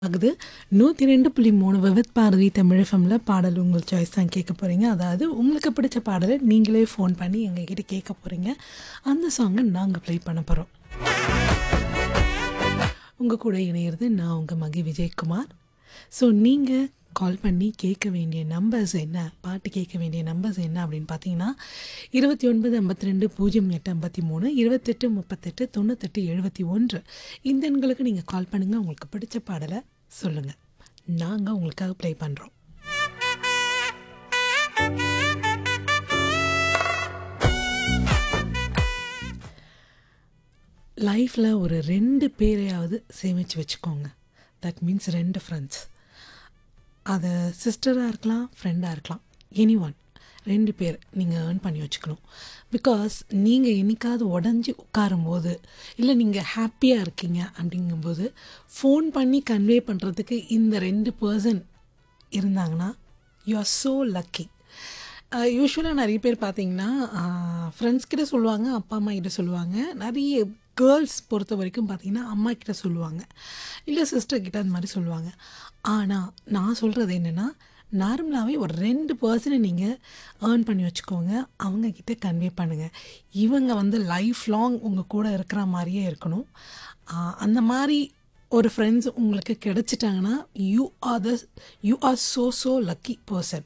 ஆகுது நூற்றி ரெண்டு புள்ளி மூணு விவித் பாரதி தமிழ் எஃப்எம்ல பாடல் உங்கள் சாய்ஸ் தான் கேட்க போகிறீங்க அதாவது உங்களுக்கு பிடிச்ச பாடலை நீங்களே ஃபோன் பண்ணி எங்ககிட்ட கேட்க போகிறீங்க அந்த சாங்கை நாங்கள் ப்ளே பண்ண போகிறோம் உங்கள் கூட இணையிறது நான் உங்கள் மகி விஜயகுமார் ஸோ நீங்கள் கால் பண்ணி கேட்க வேண்டிய நம்பர்ஸ் என்ன பாட்டு கேட்க வேண்டிய நம்பர்ஸ் என்ன அப்படின்னு பார்த்தீங்கன்னா இருபத்தி ஒன்பது ஐம்பத்தி ரெண்டு பூஜ்ஜியம் எட்டு ஐம்பத்தி மூணு இருபத்தெட்டு முப்பத்தெட்டு தொண்ணூத்தெட்டு எழுபத்தி ஒன்று இந்த எண்களுக்கு நீங்கள் கால் பண்ணுங்கள் உங்களுக்கு பிடிச்ச பாடலை சொல்லுங்கள் நாங்கள் உங்களுக்காக ப்ளே பண்ணுறோம் லைஃப்பில் ஒரு ரெண்டு பேரையாவது சேமித்து வச்சுக்கோங்க தட் மீன்ஸ் ரெண்டு ஃப்ரெண்ட்ஸ் அது சிஸ்டராக இருக்கலாம் ஃப்ரெண்டாக இருக்கலாம் எனி ஒன் ரெண்டு பேர் நீங்கள் ஏர்ன் பண்ணி வச்சுக்கணும் பிகாஸ் நீங்கள் என்னைக்காவது உடஞ்சி உட்காரும் போது இல்லை நீங்கள் ஹாப்பியாக இருக்கீங்க அப்படிங்கும்போது ஃபோன் பண்ணி கன்வே பண்ணுறதுக்கு இந்த ரெண்டு பர்சன் இருந்தாங்கன்னா யூ ஆர் ஸோ லக்கி யூஸ்வலாக நிறைய பேர் பார்த்தீங்கன்னா ஃப்ரெண்ட்ஸ் கிட்ட சொல்லுவாங்க அப்பா அம்மா கிட்ட சொல்லுவாங்க நிறைய கேர்ள்ஸ் பொறுத்த வரைக்கும் பார்த்தீங்கன்னா அம்மா கிட்ட சொல்லுவாங்க இல்லை சிஸ்டர் கிட்ட அந்த மாதிரி சொல்லுவாங்க ஆனால் நான் சொல்கிறது என்னென்னா நார்மலாகவே ஒரு ரெண்டு பர்சனை நீங்கள் ஏர்ன் பண்ணி வச்சுக்கோங்க அவங்கக்கிட்ட கன்வே பண்ணுங்கள் இவங்க வந்து லைஃப் லாங் உங்கள் கூட இருக்கிற மாதிரியே இருக்கணும் ஆஹ் அந்த மாதிரி ஒரு ஃப்ரெண்ட்ஸ் உங்களுக்கு கிடைச்சிட்டாங்கன்னா you are the you are so so lucky person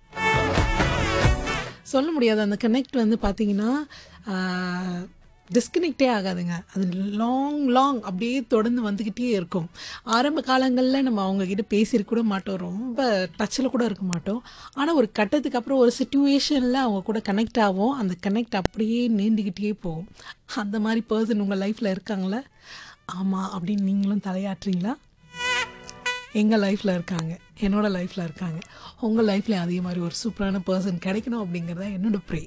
சொல்ல முடியாது அந்த கனெக்ட் வந்து பார்த்தீங்கன்னா டிஸ்கனெக்டே ஆகாதுங்க அது லாங் லாங் அப்படியே தொடர்ந்து வந்துக்கிட்டே இருக்கும் ஆரம்ப காலங்களில் நம்ம அவங்கக்கிட்ட பேசியிருக்க கூட மாட்டோம் ரொம்ப டச்சில் கூட இருக்க மாட்டோம் ஆனால் ஒரு கட்டத்துக்கு அப்புறம் ஒரு சுச்சுவேஷனில் அவங்க கூட கனெக்ட் ஆகும் அந்த கனெக்ட் அப்படியே நீண்டுக்கிட்டே போகும் அந்த மாதிரி பர்சன் உங்கள் லைஃப்பில் இருக்காங்களா ஆமாம் அப்படின்னு நீங்களும் தலையாட்டுறீங்களா எங்கள் லைஃப்பில் இருக்காங்க என்னோடய லைஃப்பில் இருக்காங்க உங்கள் லைஃப்லேயும் அதே மாதிரி ஒரு சூப்பரான பர்சன் கிடைக்கணும் அப்படிங்கிறத என்னோட ப்ரே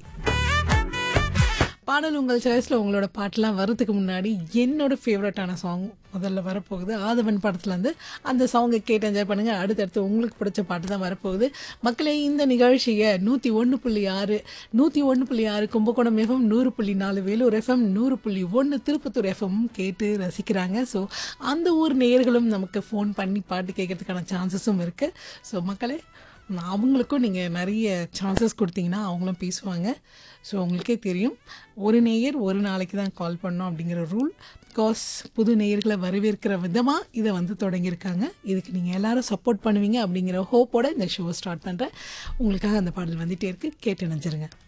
பாடல் உங்கள் சாய்ஸில் உங்களோட பாட்டெலாம் வரதுக்கு முன்னாடி என்னோட ஃபேவரட்டான சாங் முதல்ல வரப்போகுது ஆதவன் படத்துலேருந்து அந்த சாங்கை கேட்டு என்ஜாய் பண்ணுங்கள் அடுத்தடுத்து உங்களுக்கு பிடிச்ச பாட்டு தான் வரப்போகுது மக்களே இந்த நிகழ்ச்சியை நூற்றி ஒன்று புள்ளி ஆறு நூற்றி ஒன்று புள்ளி ஆறு கும்பகோணம் எஃப்எம் நூறு புள்ளி நாலு வேலூர் எஃப்எம் நூறு புள்ளி ஒன்று திருப்பத்தூர் எஃப்எம் கேட்டு ரசிக்கிறாங்க ஸோ அந்த ஊர் நேயர்களும் நமக்கு ஃபோன் பண்ணி பாட்டு கேட்கறதுக்கான சான்சஸும் இருக்குது ஸோ மக்களே அவங்களுக்கும் நீங்கள் நிறைய சான்சஸ் கொடுத்தீங்கன்னா அவங்களும் பேசுவாங்க ஸோ உங்களுக்கே தெரியும் ஒரு நேயர் ஒரு நாளைக்கு தான் கால் பண்ணோம் அப்படிங்கிற ரூல் பிகாஸ் புது நேயர்களை வரவேற்கிற விதமாக இதை வந்து தொடங்கியிருக்காங்க இதுக்கு நீங்கள் எல்லாரும் சப்போர்ட் பண்ணுவீங்க அப்படிங்கிற ஹோப்போட இந்த ஷோ ஸ்டார்ட் பண்ணுறேன் உங்களுக்காக அந்த பாடல் வந்துகிட்டே இருக்குது கேட்டு நினச்சிருங்க